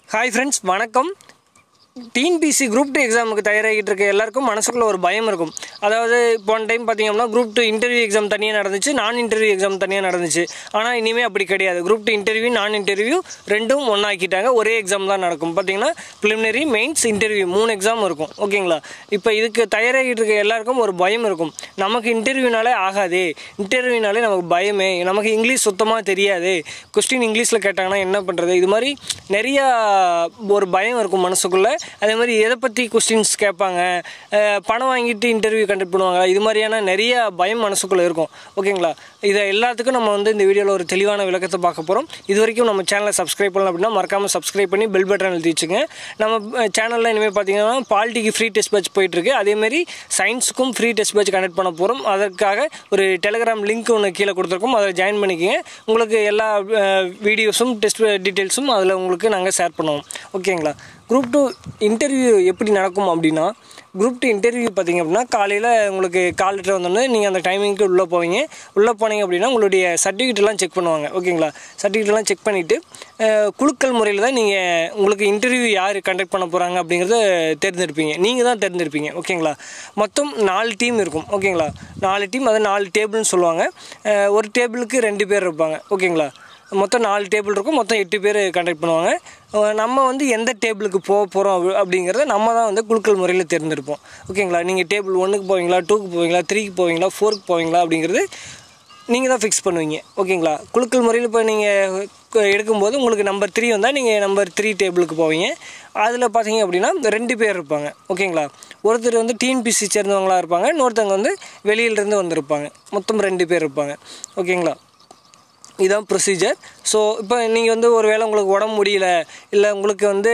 hi friends வணக்கம் TNPSC group two எக்ஸாமுக்கு தயாராகிட்டு இருக்க எல்லாருக்கும் மனசுக்குள்ள ஒரு பயம் இருக்கும் அதாவது போன டைம் பார்த்தீங்கன்னா குரூப் டூ இன்டர்வியூ எக்ஸாம் தனியாக நடந்துச்சு நான் இன்டர்வியூ எக்ஸாம் தனியாக நடந்துச்சு ஆனால் இனிமேல் அப்படி கிடையாது குரூப் டூ இன்டர்வியூ நான் இன்டர்வியூ ரெண்டும் ஒன்றாக்கிட்டாங்க ஒரே எக்ஸாம் தான் நடக்கும் பார்த்தீங்கன்னா ப்ரிலிமினரி மெயின்ஸ் இன்டர்வியூ மூணு எக்ஸாம் இருக்கும் ஓகேங்களா இப்போ இதுக்கு தயாராகிட்டு இருக்க எல்லாருக்கும் ஒரு பயம் இருக்கும் நமக்கு இன்டர்வியூனாலே ஆகாதே இன்டர்வியூனாலே நமக்கு பயமே நமக்கு இங்கிலீஷ் சுத்தமாக தெரியாது கொஸ்டின் இங்கிலீஷில் கேட்டாங்கன்னா என்ன பண்ணுறது இது மாதிரி நிறையா ஒரு பயம் இருக்கும் மனசுக்குள்ளே அதே மாதிரி எதை பற்றி கொஸ்டின்ஸ் கேட்பாங்க அஹ் பணம் வாங்கிட்டு இன்டர்வியூ கண்டக்ட் பண்ணுவாங்க இது மாதிரியான நிறைய பயம் மனசுக்குள்ளே இருக்கும் ஓகேங்களா இதை எல்லாத்துக்கும் நம்ம வந்து இந்த வீடியோவில் ஒரு தெளிவான விளக்கத்தை பார்க்க போகிறோம் இது வரைக்கும் நம்ம சேனலை சப்ஸ்கிரைப் பண்ணலாம் அப்படின்னா மறக்காமல் சப்ஸ்கிரைப் பண்ணி பெல் பட்டன் எழுதி வச்சுங்க நம்ம சேனலில் இனிமேல் பார்த்தீங்கன்னா பாலிட்டிக்கு ஃப்ரீ டெஸ்ட் பேட்ச் போயிட்டுருக்கு அதேமாரி சயின்ஸுக்கும் ஃப்ரீ டெஸ்ட் பேட்ச் கண்டக்ட் பண்ண போகிறோம் அதற்காக ஒரு டெலிகிராம் லிங்க் ஒன்று கீழே கொடுத்துருக்கோம் அதை ஜாயின் பண்ணிக்கங்க உங்களுக்கு எல்லா வீடியோஸும் டெஸ்ட் டீட்டெயில்ஸும் அதில் உங்களுக்கு நாங்கள் ஷேர் பண்ணுவோம் ஓகேங்களா குரூப் டூ இன்டர்வியூ எப்படி நடக்கும் அப்படின்னா குரூப் டூ இன்டர்வியூ பார்த்தீங்க அப்படின்னா காலையில் உங்களுக்கு கால் லெட்டர் வந்தோடனே நீங்கள் அந்த டைமிங்க்கு உள்ளே போவீங்க உள்ளே போனீங்க அப்படின்னா உங்களுடைய சர்டிஃபிகேட்லாம் செக் பண்ணுவாங்க ஓகேங்களா சர்டிஃபிகேட்லாம் செக் பண்ணிவிட்டு குழுக்கள் முறையில் தான் நீங்கள் உங்களுக்கு இன்டர்வியூ யார் கண்டக்ட் பண்ண போகிறாங்க அப்படிங்கிறத தேர்ந்தெடுப்பீங்க நீங்கள் தான் தேர்ந்தெடுப்பீங்க ஓகேங்களா மொத்தம் நாலு டீம் இருக்கும் ஓகேங்களா நாலு டீம் அதை நாலு டேபிள்னு சொல்லுவாங்க அஹ் ஒரு டேபிளுக்கு ரெண்டு பேர் இருப்பாங்க ஓகேங்களா மொத்தம் நாலு டேபிள் இருக்கும் மொத்தம் எட்டு பேர் கண்டக்ட் பண்ணுவாங்க அஹ் நம்ம வந்து எந்த டேபிளுக்கு போக போகிறோம் அப்படிங்கிறத நம்ம தான் வந்து குழுக்கள் முறையில் தேர்ந்தெடுப்போம் ஓகேங்களா நீங்கள் டேபிள் ஒன்றுக்கு போவீங்களா டூக்கு போவீங்களா த்ரீக்கு போவீங்களா ஃபோருக்கு போவீங்களா அப்படிங்கிறது நீங்கள் தான் ஃபிக்ஸ் பண்ணுவீங்க ஓகேங்களா குழுக்கள் முறையில் இப்போ நீங்கள் எடுக்கும்போது உங்களுக்கு நம்பர் த்ரீ வந்தால் நீங்கள் நம்பர் த்ரீ டேபிளுக்கு போவீங்க அதில் பார்த்தீங்க அப்படின்னா ரெண்டு பேர் இருப்பாங்க ஓகேங்களா ஒருத்தர் வந்து டிஎன்பிசி சேர்ந்தவங்களாக இருப்பாங்க இன்னொருத்தவங்க வந்து வெளியிலேருந்து வந்திருப்பாங்க மொத்தம் ரெண்டு பேர் இருப்பாங்க ஓகேங்களா இதுதான் ப்ரொசீஜர் ஸோ இப்போ நீங்கள் வந்து ஒரு வேளை உங்களுக்கு உடம்பு முடியல இல்லை உங்களுக்கு வந்து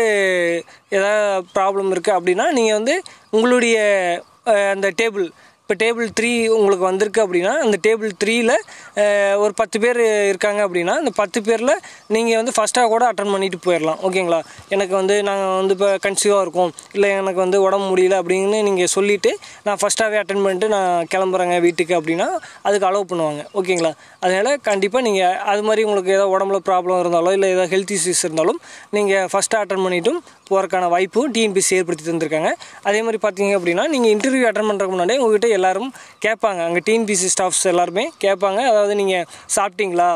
எதாவது ப்ராப்ளம் இருக்குது அப்படின்னா நீங்கள் வந்து உங்களுடைய அஹ், அந்த டேபிள் இப்போ டேபிள் த்ரீ உங்களுக்கு வந்திருக்கு அப்படின்னா அந்த டேபிள் த்ரீயில் ஒரு பத்து பேர் இருக்காங்க அப்படின்னா அந்த பத்து பேரில் நீங்கள் வந்து ஃபஸ்ட்டாக கூட அட்டன் பண்ணிட்டு போயிடலாம் ஓகேங்களா எனக்கு வந்து நாங்கள் வந்து இப்போ கன்சீவாக இருக்கோம் இல்லை எனக்கு வந்து உடம்பு முடியல அப்படின்னு நீங்கள் சொல்லிவிட்டு நான் ஃபஸ்ட்டாகவே அட்டன் பண்ணிட்டு நான் கிளம்புறேங்க வீட்டுக்கு அப்படின்னா அதுக்கு அலோவ் பண்ணுவாங்க ஓகேங்களா அதனால் கண்டிப்பாக நீங்கள் அது மாதிரி உங்களுக்கு ஏதாவது உடம்புல ப்ராப்ளம் இருந்தாலோ இல்லை ஏதாவது ஹெல்த் இஷ்யூஸ் இருந்தாலும் நீங்கள் ஃபஸ்ட்டாக அட்டன் பண்ணிட்டும் போகிறக்கான வாய்ப்பு டிஎன்பிசி ஏற்படுத்தி தந்திருக்காங்க அதே மாதிரி பார்த்தீங்க அப்படின்னா நீங்கள் இன்டர்வியூ அட்டன் பண்ணுறதுக்கு முன்னாடியே உங்ககிட்ட எல்லாரும் கேட்பாங்க அங்கே டிஎன்பிசி ஸ்டாஃப்ஸ் எல்லாருமே கேட்பாங்க அதாவது நீங்கள் சாப்பிட்டீங்களா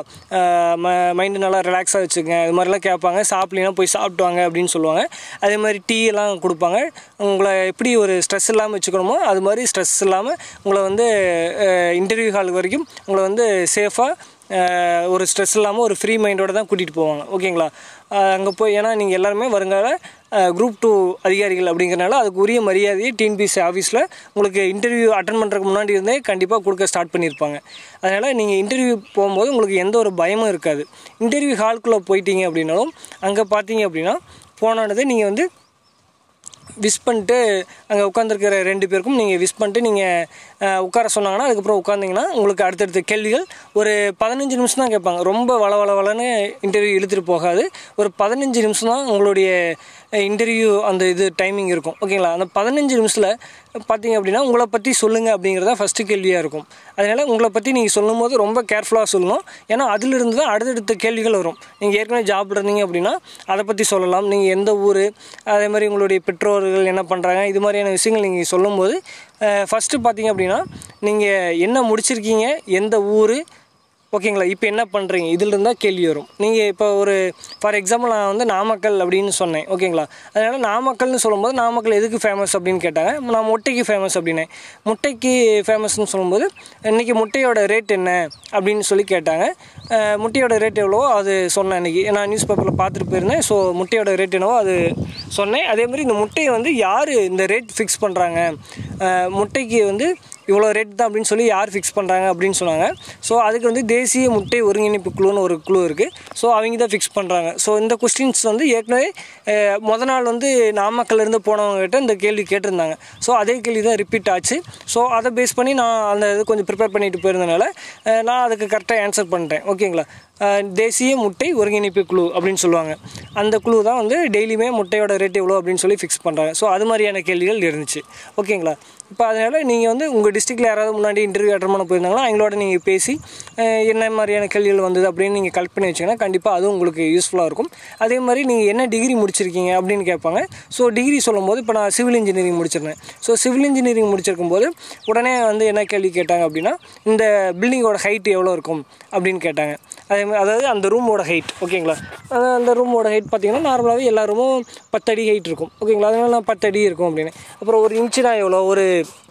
மைண்டு நல்லா ரிலாக்ஸாக வச்சுக்கங்க இது மாதிரிலாம் கேட்பாங்க சாப்பிட்லனா போய் சாப்பிட்டு வாங்க அப்படின்னு சொல்லுவாங்க அதே மாதிரி டீ எல்லாம் கொடுப்பாங்க உங்களை எப்படி ஒரு ஸ்ட்ரெஸ் இல்லாமல் வச்சுக்கணுமோ அது மாதிரி ஸ்ட்ரெஸ் இல்லாமல் உங்களை வந்து இன்டர்வியூ ஹால் வரைக்கும் உங்களை வந்து சேஃபாக ஒரு ஸ்ட்ரெஸ் இல்லாமல் ஒரு ஃப்ரீ மைண்டோட தான் கூட்டிகிட்டு போவாங்க ஓகேங்களா அங்கே போய் ஏன்னா நீங்கள் எல்லாருமே வருங்கால குரூப் டூ அதிகாரிகள் அப்படிங்கிறனால அதுக்கு உரிய மரியாதையை டிஎன்பிசி ஆஃபீஸில் உங்களுக்கு இன்டர்வியூ அட்டன் பண்ணுறதுக்கு முன்னாடி இருந்தே கண்டிப்பாக கொடுக்க ஸ்டார்ட் பண்ணியிருப்பாங்க அதனால் நீங்கள் இன்டர்வியூ போகும்போது உங்களுக்கு எந்த ஒரு பயமும் இருக்காது இன்டர்வியூ ஹால்குள்ளே போயிட்டீங்க அப்படின்னாலும் அங்கே பார்த்தீங்க அப்படின்னா போனது நீங்கள் வந்து விஷ் பண்ணிட்டு அங்கே உட்காந்துருக்கிற ரெண்டு பேருக்கும் நீங்கள் விஷ் பண்ணிட்டு நீங்கள் உட்கார சொன்னாங்கன்னா அதுக்கப்புறம் உட்காந்திங்கன்னா உங்களுக்கு அடுத்தடுத்த கேள்விகள் ஒரு பதினஞ்சு நிமிஷம் தான் கேட்பாங்க ரொம்ப வள வள வளன்னு இன்டர்வியூ இழுத்துட்டு போகாது ஒரு பதினஞ்சு நிமிஷம் தான் உங்களுடைய இன்டர்வியூ அந்த இது டைமிங் இருக்கும் ஓகேங்களா அந்த பதினஞ்சு நிமிஷத்தில் பார்த்தீங்க அப்படின்னா உங்களை பற்றி சொல்லுங்கள் அப்படிங்கிறதா ஃபஸ்ட்டு கேள்வியாக இருக்கும் அதனால் உங்களை பற்றி நீங்கள் சொல்லும்போது ரொம்ப கேர்ஃபுல்லாக சொல்லணும் ஏன்னா அதிலிருந்து தான் அடுத்தடுத்த கேள்விகள் வரும் நீங்கள் ஏற்கனவே ஜாப் இருந்தீங்க அப்படின்னா அதை பற்றி சொல்லலாம் நீங்கள் எந்த ஊர் அதே மாதிரி உங்களுடைய பெற்றோர்கள் என்ன பண்ணுறாங்க இது மாதிரியான விஷயங்கள் நீங்கள் சொல்லும்போது ஃபஸ்ட்டு பார்த்தீங்க அப்படின்னா நீங்கள் என்ன முடிச்சிருக்கீங்க எந்த ஊர் ஓகேங்களா இப்போ என்ன பண்ணுறீங்க இதில் இருந்தால் கேள்வி வரும் நீங்கள் இப்போ ஒரு ஃபார் எக்ஸாம்பிள் நான் வந்து நாமக்கல் அப்படின்னு சொன்னேன் ஓகேங்களா அதனால் நாமக்கல்னு சொல்லும்போது நாமக்கல் எதுக்கு ஃபேமஸ் அப்படின்னு கேட்டாங்க நான் முட்டைக்கு ஃபேமஸ் அப்படின்னேன் முட்டைக்கு ஃபேமஸ்னு சொல்லும்போது இன்றைக்கி முட்டையோட ரேட் என்ன அப்படின்னு சொல்லி கேட்டாங்க அஹ் முட்டையோட ரேட் எவ்வளவோ அது சொன்னேன் இன்றைக்கி நான் நியூஸ் பேப்பரில் பார்த்துட்டு போயிருந்தேன் ஸோ முட்டையோட ரேட் என்னவோ அது சொன்னேன் அதே மாதிரி இந்த முட்டையை வந்து யார் இந்த ரேட் ஃபிக்ஸ் பண்ணுறாங்க முட்டைக்கு வந்து இவ்வளோ ரேட் தான் அப்படின்னு சொல்லி யார் ஃபிக்ஸ் பண்ணுறாங்க அப்படின்னு சொன்னாங்க ஸோ அதுக்கு வந்து தேசிய முட்டை ஒருங்கிணைப்பு குழுன்னு ஒரு குழு இருக்குது ஸோ அவங்க தான் ஃபிக்ஸ் பண்ணுறாங்க ஸோ இந்த கொஸ்டின்ஸ் வந்து ஏற்கனவே அஹ், முத நாள் வந்து நாமக்கல்லேருந்து போனவங்ககிட்ட இந்த கேள்வி கேட்டிருந்தாங்க ஸோ அதே கேள்வி தான் ரிப்பீட் ஆச்சு ஸோ அதை பேஸ் பண்ணி நான் அந்த இது கொஞ்சம் ப்ரிப்பேர் பண்ணிட்டு போயிருந்தனால அஹ், நான் அதுக்கு கரெக்டாக ஆன்சர் பண்ணிட்டேன் ஓகேங்களா அஹ், தேசிய முட்டை ஒருங்கிணைப்பு குழு அப்படின்னு சொல்லுவாங்க அந்த குழு தான் வந்து டெய்லியுமே முட்டையோட ரேட் எவ்வளோ அப்படின்னு சொல்லி ஃபிக்ஸ் பண்ணுறாங்க ஸோ அது மாதிரியான கேள்விகள் இருந்துச்சு ஓகேங்களா இப்போ அதனால் நீங்கள் வந்து உங்கள் டிஸ்ட்ரிக்டில் யாராவது முன்னாடி இன்டர்வியூ அட்டன் பண்ண போயிருந்தாங்கன்னா அவங்களோட நீங்கள் பேசி அஹ், என்ன மாதிரியான கேள்விகள் வந்தது அப்படின்னு நீங்கள் கலெக்ட் பண்ணி வச்சிங்கன்னா கண்டிப்பாக அதுவும் உங்களுக்கு யூஸ்ஃபுல்லாக இருக்கும் அதே மாதிரி நீங்கள் என்ன டிகிரி முடிச்சிருக்கீங்க அப்படின்னு கேட்பாங்க ஸோ டிகிரி சொல்லும்போது இப்போ நான் சிவில் இன்ஜினியரிங் முடிச்சிருந்தேன் ஸோ சிவில் இன்ஜினியரிங் முடிச்சிருக்கும் போது உடனே வந்து என்ன கேள்வி கேட்டாங்க அப்படின்னா இந்த பில்டிங்கோட ஹைட் எவ்வளோ இருக்கும் அப்படின்னு கேட்டாங்க அதே மாதிரி அதாவது அந்த ரூமோட ஹைட் ஓகேங்களா அதாவது அந்த ரூமோட ஹைட் பார்த்தீங்கன்னா நார்மலாகவே எல்லா ரூமும் பத்தடி ஹைட் இருக்கும் ஓகேங்களா அதனால நான் பத்தடி இருக்கும் அப்படின்னு அப்புறம் ஒரு இன்ச்சுனா எவ்வளோ ஒரு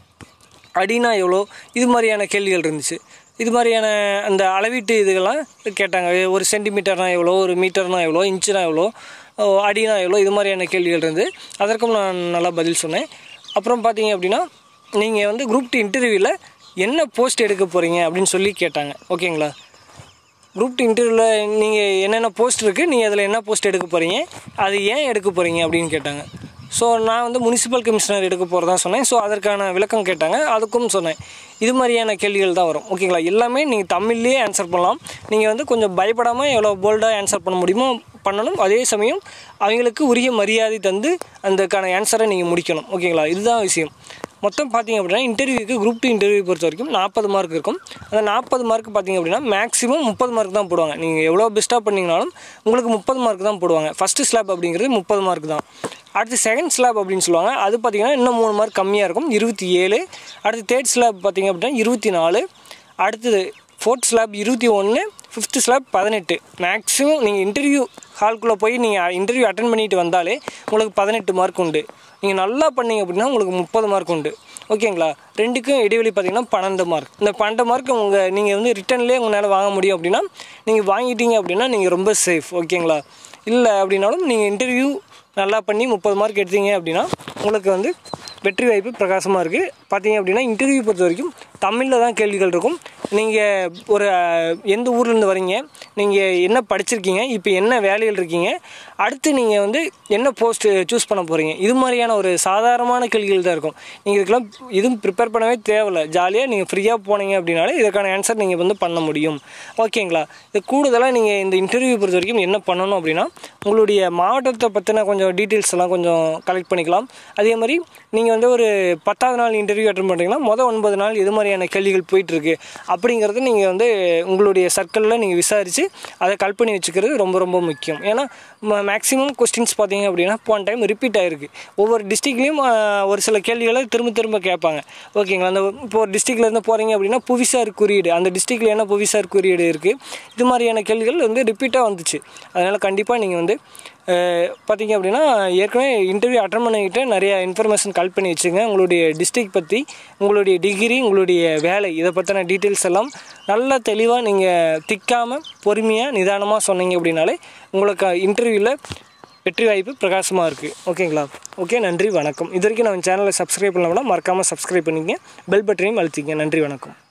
அடினா எவ்வளோ இது மாதிரியான கேள்விகள் இருந்துச்சு இது மாதிரியான அந்த அளவீட்டு இதுகள்லாம் கேட்டாங்க ஒரு சென்டிமீட்டர்னா எவ்வளோ ஒரு மீட்டர்னா எவ்வளோ இன்ச்சுனா எவ்வளோ ஓ, அடினா எவ்வளோ இது மாதிரியான கேள்விகள் இருந்து அதற்கும் நான் நல்லா பதில் சொன்னேன் அப்புறம் பார்த்தீங்க அப்படின்னா நீங்கள் வந்து குரூப் டூ இன்டர்வியூவில் என்ன போஸ்ட் எடுக்க போகிறீங்க அப்படின்னு சொல்லி கேட்டாங்க ஓகேங்களா குரூப் டூ இன்டர்வியூவில் நீங்கள் என்னென்ன போஸ்ட் இருக்குது நீங்கள் அதில் என்ன போஸ்ட் எடுக்க போகிறீங்க அது ஏன் எடுக்க போகிறீங்க அப்படின்னு கேட்டாங்க ஸோ நான் வந்து முனிசிபல் கமிஷனர் எடுக்க போகிறதா சொன்னேன் ஸோ அதற்கான விளக்கம் கேட்டாங்க அதுக்கும் சொன்னேன் இது மாதிரியான கேள்விகள் தான் வரும் ஓகேங்களா எல்லாமே நீங்கள் தமிழ்லேயே ஆன்சர் பண்ணலாம் நீங்கள் வந்து கொஞ்சம் பயப்படாமல் எவ்வளோ போல்டாக ஆன்சர் பண்ண முடியுமோ பண்ணணும் அதே சமயம் அவங்களுக்கு உரிய மரியாதை தந்து அதுக்கான ஆன்சரை நீங்கள் முடிக்கணும் ஓகேங்களா இதுதான் விஷயம் மொத்தம் பார்த்தீங்க அப்படின்னா இன்டர்வியூக்கு குரூப் டூ இன்டர்வியூ பொறுத்த வரைக்கும் நாற்பது மார்க் இருக்கும் அந்த நாற்பது மார்க் பார்த்தீங்க அப்படின்னா மேக்ஸிமம் முப்பது மார்க் தான் போடுவாங்க நீங்கள் எவ்வளோ பெஸ்ட்டாக பண்ணீங்கனாலும் உங்களுக்கு முப்பது மார்க் தான் போடுவாங்க ஃபஸ்ட்டு ஸ்லாப் அப்படிங்கிறது முப்பது மார்க் தான் அடுத்து செகண்ட் ஸ்லாப் அப்படின்னு சொல்லுவாங்க அது பார்த்தீங்கன்னா இன்னும் மூணு மார்க் கம்மியாக இருக்கும் இருபத்தி ஏழு அடுத்து தேர்ட் ஸ்லாப் பார்த்தீங்க அப்படின்னா இருபத்தி நாலு அடுத்தது ஃபோர்த் ஸ்லாப் இருபத்தி ஒன்று ஃபிஃப்த்து ஸ்லாப் பதினெட்டு மேக்ஸிமம் நீங்கள் இன்டர்வியூ ஹால்குள்ளே போய் நீங்கள் இன்டர்வியூ அட்டன் பண்ணிட்டு வந்தாலே உங்களுக்கு பதினெட்டு மார்க் உண்டு நீங்கள் நல்லா பண்ணீங்க அப்படின்னா உங்களுக்கு முப்பது மார்க் உண்டு ஓகேங்களா ரெண்டுக்கும் இடைவெளி பார்த்தீங்கன்னா பன்னெண்டு மார்க் இந்த பன்னெண்டு மார்க் உங்கள் நீங்கள் வந்து ரிட்டர்ன்லேயே உங்களால் வாங்க முடியும் அப்படின்னா நீங்கள் வாங்கிட்டீங்க அப்படின்னா நீங்கள் ரொம்ப சேஃப் ஓகேங்களா இல்லை அப்படின்னாலும் நீங்கள் இன்டர்வியூ நல்லா பண்ணி முப்பது மார்க் எடுத்தீங்க அப்படின்னா உங்களுக்கு வந்து வெற்றி வாய்ப்பு பிரகாசமாக இருக்குது பார்த்தீங்க அப்படின்னா இன்டர்வியூ பொறுத்த வரைக்கும் தமிழில் தான் கேள்விகள் இருக்கும் நீங்கள் ஒரு அஹ், எந்த ஊர்லேருந்து வரீங்க நீங்கள் என்ன படிச்சிருக்கீங்க இப்போ என்ன வேலையில் இருக்கீங்க அடுத்து நீங்கள் வந்து என்ன போஸ்ட் சூஸ் பண்ண போகிறீங்க இது மாதிரியான ஒரு சாதாரணமான கேள்விகள் தான் இருக்கும் நீங்கள் இதுக்கெல்லாம் இதுவும் ப்ரிப்பேர் பண்ணவே தேவையில்ல ஜாலியாக நீங்கள் ஃப்ரீயாக போனீங்க அப்படின்னாலே இதற்கான ஆன்சர் நீங்கள் வந்து பண்ண முடியும் ஓகேங்களா இது கூடுதலாக நீங்கள் இந்த இன்டர்வியூ பொறுத்த வரைக்கும் என்ன பண்ணணும் அப்படின்னா உங்களுடைய மாவட்டத்தை பற்றின கொஞ்சம் டீட்டெயில்ஸ் எல்லாம் கொஞ்சம் கலெக்ட் பண்ணிக்கலாம் அதே மாதிரி நீங்கள் வந்து ஒரு பத்தாவது நாள் இன்டர்வியூ அட்டன் பண்ணுறீங்கன்னா மொதல் ஒன்பது நாள் எது மாதிரியான கேள்விகள் போயிட்டுருக்கு அப்படிங்கிறத நீங்கள் வந்து உங்களுடைய சர்க்கிளில் நீங்கள் விசாரித்து அதை கல் பண்ணி வச்சுக்கிறது ரொம்ப ரொம்ப முக்கியம் ஏன்னா மேக்ஸிமம் கொஸ்டின்ஸ் பார்த்தீங்க அப்படின்னா போன டைம் ரிப்பீட் ஆகிருக்கு ஒவ்வொரு டிஸ்ட்ரிக்ட்லேயும் ஒரு சில கேள்விகளை திரும்ப திரும்ப கேட்பாங்க ஓகேங்களா அந்த இப்போ ஒரு டிஸ்ட்ரிக்ட்லேருந்து போகிறீங்க அப்படின்னா புவிசார் குறியீடு அந்த டிஸ்ட்ரிக்டில் என்ன புவிசார் குறியீடு இருக்குது இது மாதிரியான கேள்விகள் வந்து ரிப்பீட்டாக வந்துச்சு அதனால் கண்டிப்பாக நீங்கள் வந்து அஹ், பார்த்தீங்க அப்படின்னா ஏற்கனவே இன்டர்வியூ அட்டன் பண்ணிக்கிட்டு நிறைய இன்ஃபர்மேஷன் கல் பண்ணி வச்சுங்க உங்களுடைய டிஸ்ட்ரிக்ட் பற்றி உங்களுடைய டிகிரி உங்களுடைய வேலை இதை பற்றின டீட்டெயில்ஸ் எல்லாம் நல்லா தெளிவாக நீங்கள் திக்காமல் பொறுமையாக நிதானமாக சொன்னீங்க அப்படின்னாலே உங்களுக்கு இன்டர்வியூவில் வெற்றி வாய்ப்பு பிரகாசமாக இருக்குது ஓகேங்களா ஓகே நன்றி வணக்கம் இது வரைக்கும் நம்ம சேனலை சப்ஸ்கிரைப் பண்ணலாம் மறக்காமல் சப்ஸ்கிரைப் பண்ணிக்கங்க பெல் பட்டனையும் அழுத்திங்க நன்றி வணக்கம்